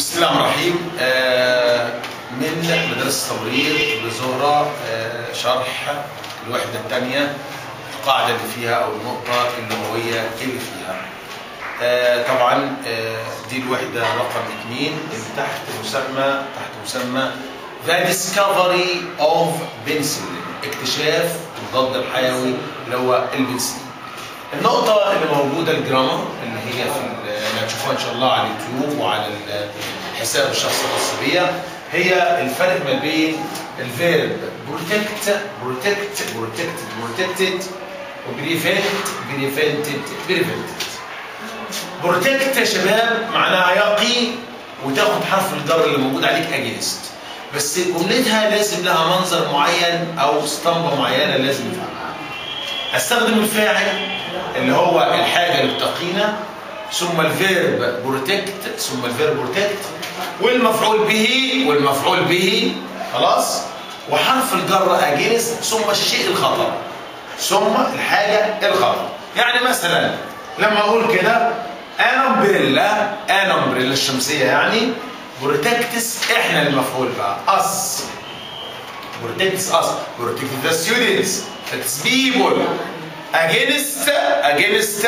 بسم الله الرحمن الرحيم آه، من مدرسة تمريض بزهرة آه، شرح الوحدة الثانية القاعدة اللي فيها أو النقطة اللغوية اللي فيها آه، طبعا آه، دي الوحدة رقم اثنين اللي تحت مسمى تحت مسمى The Discovery of Penicillin اكتشاف المضاد الحيوي اللي هو البنسلين النقطة اللي موجودة الجرامر اللي هي في ال- اللي هتشوفوها إن شاء الله على اليوتيوب وعلى ال- حساب الشخص الخاص بيا هي الفرق ما بين الفيرب بروتكت بروتكت بروتكت بروتكتد وبريفنت بريفنتد بريفنتد بروتكت يا شباب معناها يقي وتاخد حرف الجر اللي موجود عليك اجينست بس جملتها لازم لها منظر معين او اسطمبه معينه لازم نفهمها استخدم الفاعل اللي هو الحاجه اللي بتقينا ثم الفيرب بروتكت ثم الفيرب بروتكت والمفعول به والمفعول به خلاص وحرف الجر اجينست ثم الشيء الخطر ثم الحاجه الخطر يعني مثلا لما اقول كده ان امبريلا ان امبريلا الشمسيه يعني بروتكتس احنا المفعول بقى اس protects us, protect the students, protects people against against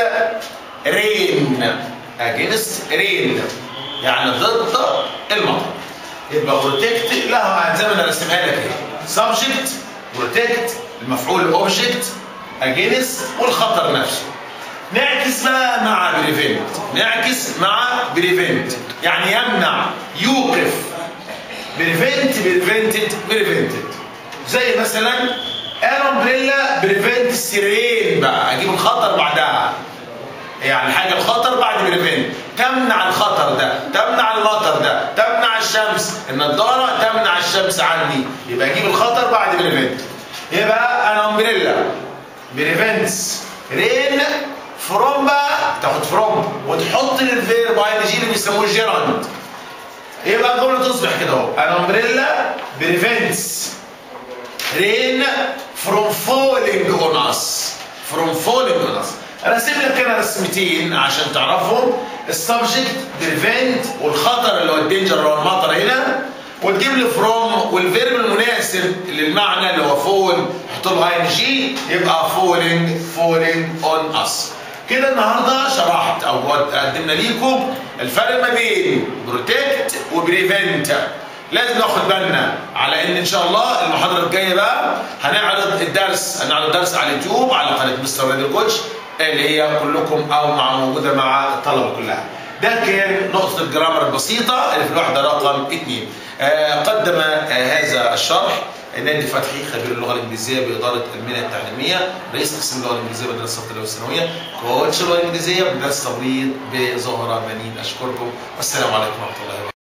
rain against rain يعني ضد المطر يبقى protect لها زي ما انا رسمها لك اهي subject protect المفعول object against والخطر نفسه نعكس بقى مع prevent نعكس مع prevent يعني يمنع يوقف بريفنت بريفنتد بريفنتد زي مثلا ان امبريلا بريفنت السيرين بقى اجيب الخطر بعدها يعني حاجه الخطر بعد بريفنت تمنع الخطر ده تمنع المطر ده تمنع الشمس النضاره تمنع الشمس عني يبقى اجيب الخطر بعد بريفنت يبقى ان امبريلا بريفنتس رين فروم بقى تاخد فروم وتحط الفيرب اي جي اللي بيسموه جيراند يبقى الجمله تصبح كده اهو an umbrella prevents rain from falling on us from falling on us راسم لك انا رسمتين عشان تعرفهم السبجكت بريفنت والخطر اللي هو الدينجر اللي هو المطر هنا وتجيب لي فروم والفيرب المناسب للمعنى اللي هو فول حط له اي ان جي يبقى فولينج فولينج اون اس كده النهارده شرحت او قدمنا ليكم الفرق ما بين بروتكت وبريفنت لازم ناخد بالنا على ان ان شاء الله المحاضره الجايه بقى هنعرض الدرس هنعرض الدرس على اليوتيوب على قناه مستر راديو كوتش اللي هي كلكم او مع موجوده مع الطلبه كلها ده كان نقطة الجرامر البسيطة اللي في الوحدة رقم اثنين. آه قدم آه هذا الشرح نادي فتحي خبير اللغة الإنجليزية بإدارة المنى التعليمية، رئيس قسم اللغة الإنجليزية بمدرسة الصف والثانوية، كوتش اللغة الإنجليزية بمدرسة تمريض بزهرة بنين، أشكركم والسلام عليكم ورحمة الله وبركاته.